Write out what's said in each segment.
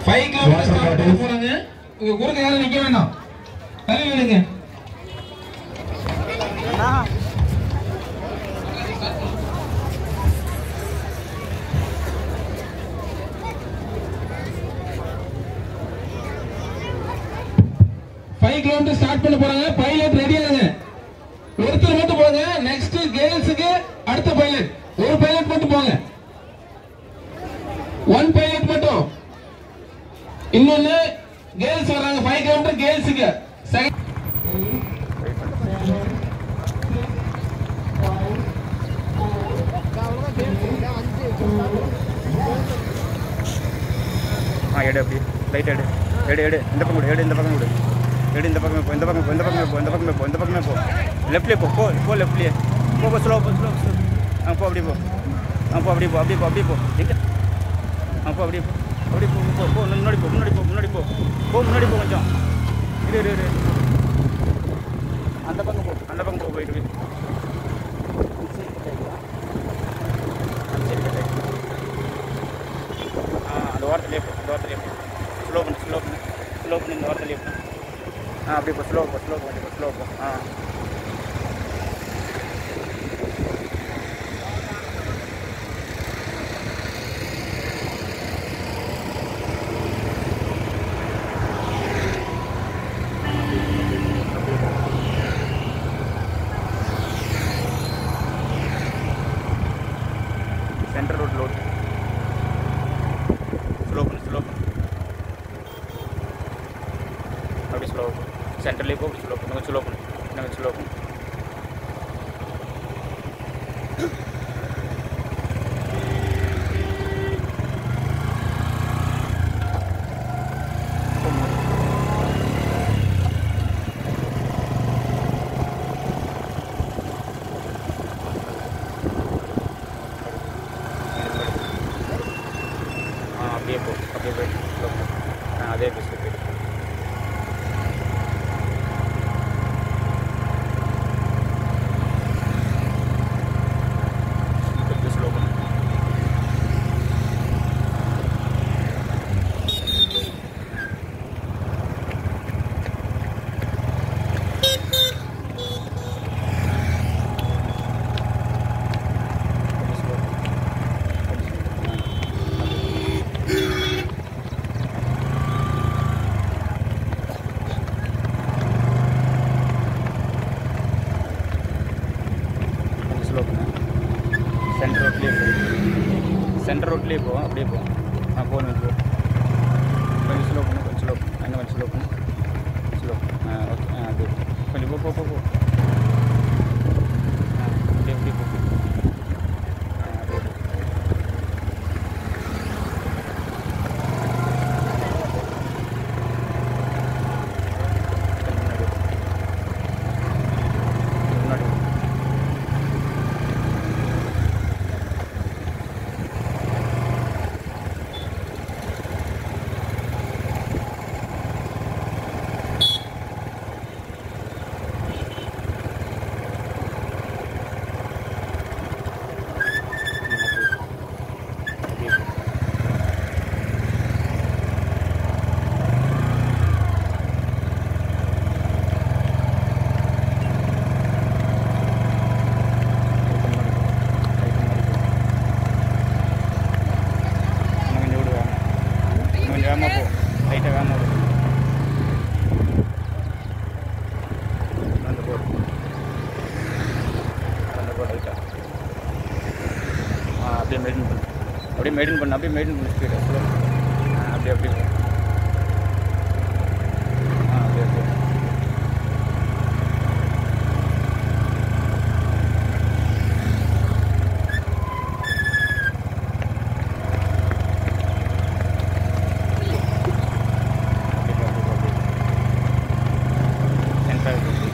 Five kilometre Water start bottles. பண்ண போறாங்க உங்க குறுக்க யாரும் நிக்க வேண்டாம் தள்ளி விடுங்க ஃபைவ் கிலோமீட்டர் ஸ்டார்ட் பண்ண போறாங்க பைலட் ரெடி ஆகுங்க ஒருத்தர் மட்டும் போங்க நெக்ஸ்ட் கேர்ள்ஸுக்கு அடுத்த பைலட் ஒரு பைலட் மட்டும் போங்க ஒன் பைலட் மட்டும் இன்னொன்னு கேர்ள்ஸ் வர்றாங்க ஃபைவ் கிலோமீட்டர் கேர்ள்ஸுக்கு செகண்ட் ஆ எடு அப்படி லைட் எடு எடு எடு இந்த பக்கம் விடு எடு இந்த பக்கம் விடு எடு இந்த பக்கமே போ இந்த பக்கம் போ இந்த பக்கமே போ இந்த பக்கமே போ இந்த பக்கமே போ லெஃப்ட்லேயே போ போ போ லெஃப்ட்லேயே போ போ ஸ்லோ போ ஸ்லோ ஸ்லோ ஆ போ அப்படியே போ ஆ போ அப்படியே போ அப்படியே போ அப்படியே போ எங்க ஆ போ அப்படியே போ அப்படியே போ போ போ முன்னாடி போ முன்னாடி போ முன்னாடி போ போ முன்னாடி போ கொஞ்சம் இரு இரு இரு அந்த பக்கம் போ அந்த பக்கம் போ போயிட்டு போய் ஆ அந்த ஓரத்துலேயே போ அந்த ஓரத்துலேயே போ ஸ்லோ பண்ணு ஸ்லோ பண்ணு ஸ்லோ பண்ணி இந்த ஓரத்துலேயே போ ஆ அப்படியே போ ஸ்லோ போ ஸ்லோ போ போ ஸ்லோ போ ஆ சென்டர் ரோட் லோட் ஸ்லோ பண்ணு ஸ்லோ பண்ணு அப்படி ஸ்லோ சென்டர்லேயே போ அப்படி ஸ்லோ பண்ணு கொஞ்சம் ஸ்லோ பண்ணு இன்னும் கொஞ்சம் ஸ்லோ பண்ணு ஆ அப்படியே போ அப்படியே போயிட்டு slow பண்ணு. ஆ அதே பஸ்ஸில் போயிட்டு போ. கொஞ்சம் slow பண்ணு. கொஞ்சம் slow பண்ணு. கொஞ்சம் கொஞ்சம் ஸ்லோ பண்ணு சென்டர் ரோட்லேயே போ சென்டர் ரோட்லேயே போ அப்படியே போ ஆ போகணும் போ கொஞ்சம் ஸ்லோ பண்ணு கொஞ்சம் ஸ்லோ பண்ணு இன்னும் கொஞ்சம் ஸ்லோ பண்ணு ஸ்லோ ஆ ஓகே ஆ அப்படியே போ. கொஞ்சம் போ போ போ போ ஆ அப்படியே அப்படியே போ ஆ அப்படியே போ. கொஞ்சம் முன்னாடி போ. முன்னாடி போ. இன்னும் கொஞ்சம் விடு வேகமா. இன்னும் கொஞ்சம் வேகமாக போ லைட்டாக வேகமாக போ அந்த போ அந்த போ லைட்டாக ஆ அப்படியே மெயின்டைன் பண்ணு அப்படியே மெயின்டைன் பண்ணு அப்படியே மெயின்டைன் பண்ணு ஸ்பீடு ஸ்லோ அப்படியே அப்படியே போ. ஆ அப்படியே அப்படியே அப்படியே போ, அப்படியே போ, அப்படியே போ. சென்டராக இருக்கு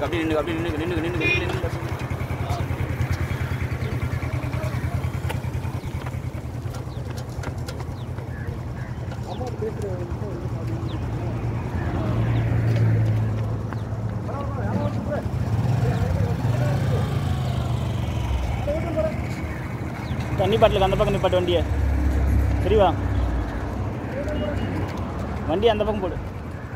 நின்று அப்படியே நின்று அப்படியே நின்று நின்று நின்று நின்று நின்று தண்ணி பாட்டிலுக்கு அந்த பக்கம் நிப்பாட்டு வண்டியை சரிவா வண்டி அந்த பக்கம் போடு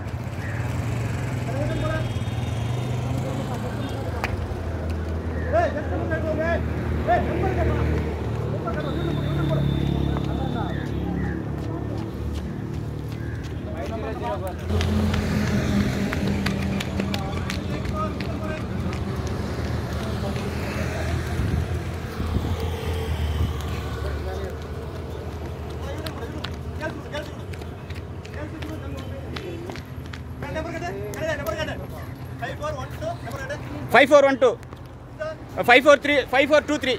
five four one two five four three five four two three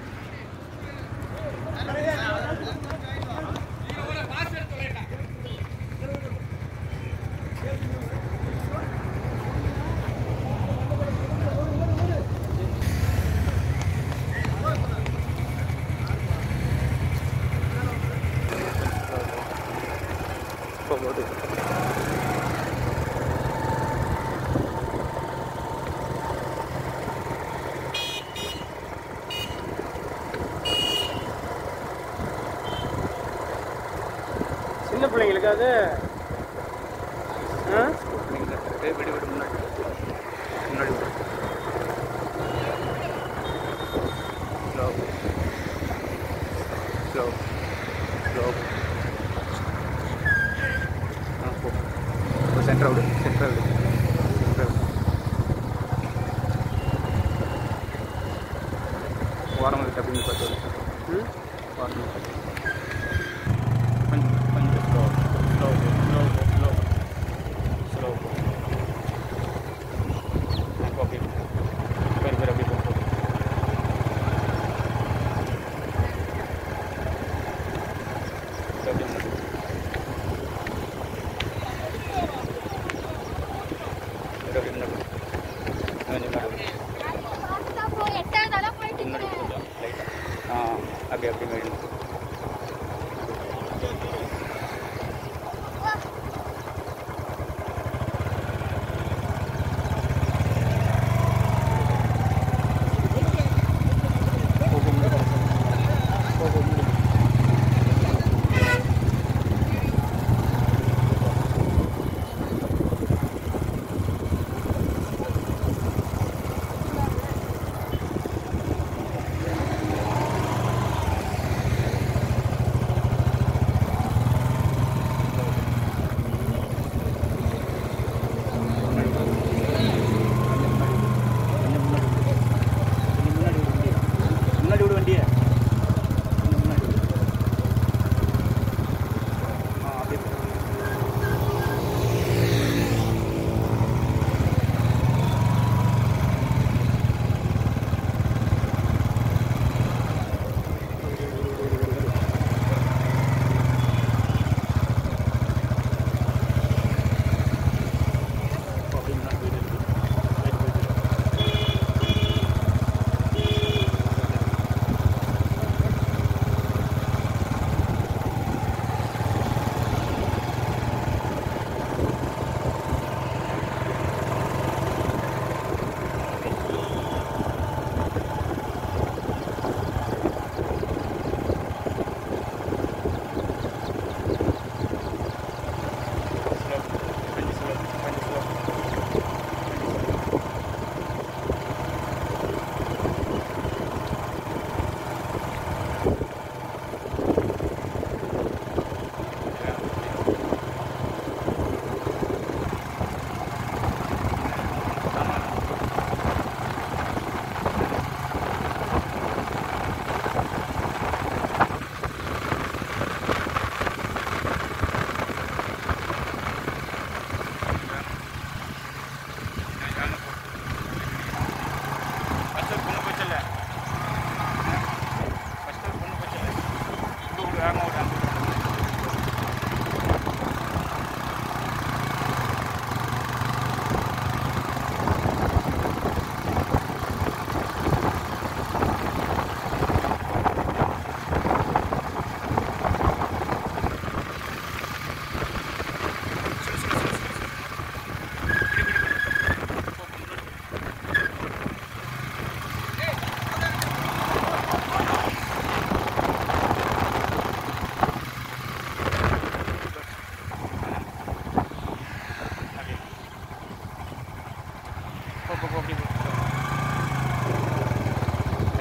சின்ன பிள்ளைங்களுக்கு அது ஆ? விடு விடு முன்னாடி முன்னாடி விடு ஸ்லோ ஸ்லோ ஸ்லோ ஆ போ இப்போ சென்டர் விடு சென்டர் விடு சென்டர் விடு ஓரம் விட்டு அப்படின்னு பார்த்து ம்? ஓரம் விட்டு கொஞ்சம் கொஞ்சம் slow slow slow slow slow அப்போ அப்படியே பேர் பேர் அப்படியே போ அப்படியே முன்னாடி. அப்படியே முன்னாடி. கொஞ்சம் முன்னாடி. எட்டாவது போயிட்டு முன்னாடி கொஞ்சம் லைட்டா ஆ அப்படியே அப்படியே மேடி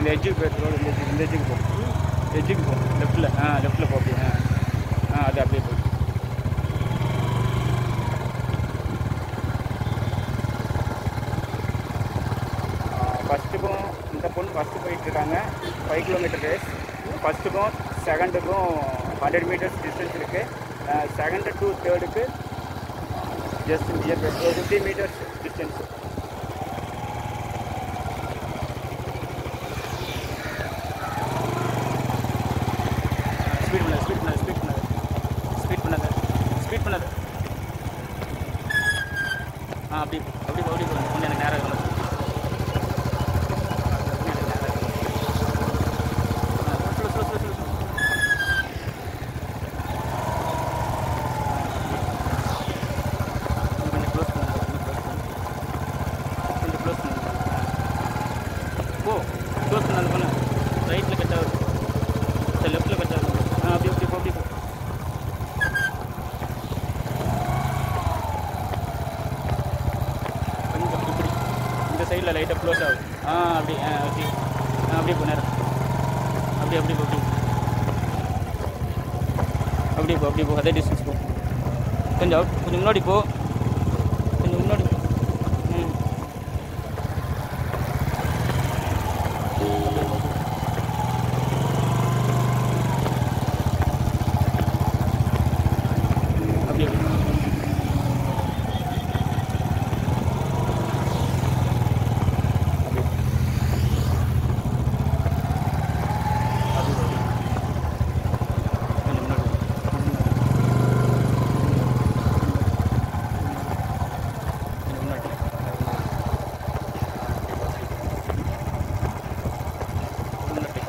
இந்த எஜ்ஜுக்கு போய் ரோடு இந்த edge- இந்த எஜ்ஜுக்கு போ எஜ்ஜுக்கு போ லெஃப்ட்டில் ஆ லெஃப்ட்டில் போ அப்படியே ஆ ஆ அது அப்படியே போ ஃபஸ்ட்டுக்கும் இந்த பொண்ணு ஃபஸ்ட்டு போயிட்டுருக்காங்க ஃபைவ் கிலோமீட்டர் ரேஸ் ஃபஸ்ட்டுக்கும் செகண்டுக்கும் ஹண்ட்ரட் மீட்டர்ஸ் டிஸ்டன்ஸ் இருக்குது செகண்டு டு தேர்டுக்கு just near fifty metres distance speed பண்ணாது ஸ்பீட் பண்ணாது ஸ்பீட் பண்ணாது ஸ்பீட் பண்ணாது ஸ்பீட் பண்ணாது ஆ அப்படி போ, அப்படி போ, அப்படி போ. கொஞ்சம் எனக்கு நேரம் இருக்கணும் ஆ, slow, slow, slow, slow, slow. இன்னும் கொஞ்சம் close பண்ணு, இன்னும் close பண்ணு. கொஞ்சம் close பண்ணு. ஆ. போ க்ளோஸ் பண்ண அந்த பண்ணு ரைட்டில் கட் ஆகுது சரி லெஃப்ட்டில் கட் ஆகுது ஆ அப்படி அப்படி போ அப்படி போ கொஞ்சம் இப்படி இந்த சைடில் லைட்டாக க்ளோஸ் ஆகுது ஆ அப்படி ஆ ஓகே ஆ அப்படியே போ நேரம் அப்படி அப்படி போ அப்படி அப்படியே போ அப்படியே போ அதே டிஸ்டன்ஸ் போ கொஞ்சம் out, கொஞ்சம் முன்னாடி போ கொஞ்சம் முன்னாடி போ. ம் அப்படி அப்படி கொஞ்சம் முன்னாடி கொஞ்சம் முன்னாடி முன்னாடி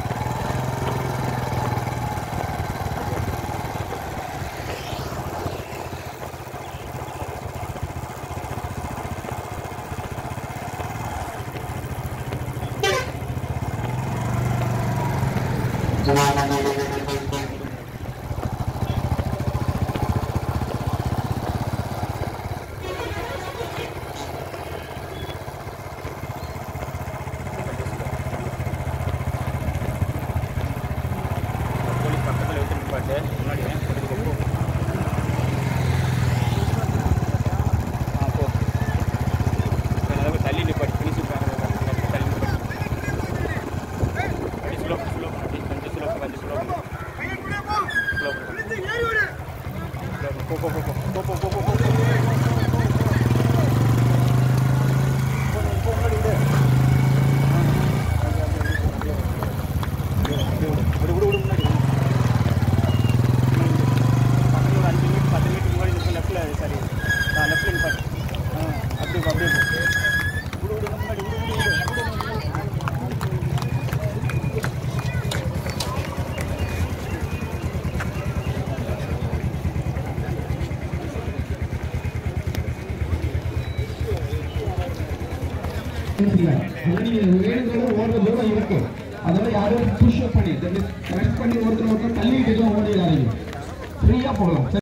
போலீஸ் பக்கத்தில் விட்டு நிப்பாட்டு முன்னாடி கொஞ்சம் போ. ஆ போ கொஞ்சம் அளவு தள்ளி நிப்பாட்டு ஃபினிஷிங் தள்ளி நிப்பாட்டு அப்படி ஸ்லோ ஸ்லோ அப்படி கொஞ்சம் ஸ்லோ கொஞ்சம் ஸ்லோ ஸ்லோ போ போ போ போ போ போ போ போ போ விடு விடு விடு முன்னாடி பக்கத்தில் ஒரு அஞ்சு மீட்டர் பத்து மீட்டர் முன்னாடி நிற்கும் லெஃப்ட்டில் சரி ஆ லெஃப்ட்டில் நிற்பாட்டு ஆ அப்படியே போ அப்படியே போ விடு விடு முன்னாடி விடு விடு விடு வேணுங்கிறது ஓடுற தூரம் இருக்கும் அதோட யாரும் புஷ் பண்ணி கரெக்ட் பண்ணி ஒருத்தர் ஒருத்தர் தள்ளிட்டு ஓடிடாதீங்க ஃப்ரீயா போகலாம்